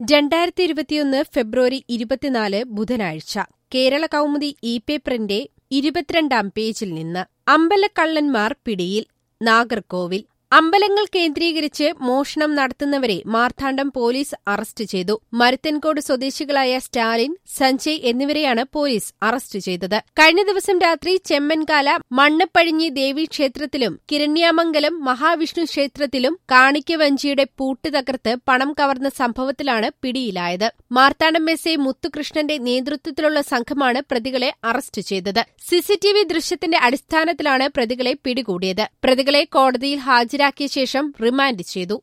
രണ്ടായിരത്തി ഇരുപത്തിയൊന്ന് ഫെബ്രുവരി ഇരുപത്തിനാല് ബുധനാഴ്ച കേരള കൗമുദി ഇ പേപ്പറിന്റെ ഇരുപത്തിരണ്ടാം പേജിൽ നിന്ന് അമ്പലക്കള്ളന്മാർ പിടിയിൽ നാഗർകോവിൽ അമ്പലങ്ങൾ കേന്ദ്രീകരിച്ച് മോഷണം നടത്തുന്നവരെ മാർത്താണ്ഡം പോലീസ് അറസ്റ്റ് ചെയ്തു മരുത്തൻകോട് സ്വദേശികളായ സ്റ്റാലിൻ സഞ്ജയ് എന്നിവരെയാണ് പോലീസ് അറസ്റ്റ് ചെയ്തത് കഴിഞ്ഞ ദിവസം രാത്രി ചെമ്മൻകാല മണ്ണപ്പഴിഞ്ഞി ദേവീക്ഷേത്രത്തിലും കിരണ്യാമംഗലം മഹാവിഷ്ണു ക്ഷേത്രത്തിലും കാണിക്കവഞ്ചിയുടെ പൂട്ട് തകർത്ത് പണം കവർന്ന സംഭവത്തിലാണ് പിടിയിലായത് മാർത്താണ്ഡം എസ് ഐ മുത്തുകൃഷ്ണന്റെ നേതൃത്വത്തിലുള്ള സംഘമാണ് പ്രതികളെ അറസ്റ്റ് ചെയ്തത് സിസിടിവി ദൃശ്യത്തിന്റെ അടിസ്ഥാനത്തിലാണ് പ്രതികളെ പിടികൂടിയത് പ്രതികളെ കോടതിയിൽ ഹാജരാക്കിയ ശേഷം റിമാൻഡ് ചെയ്തു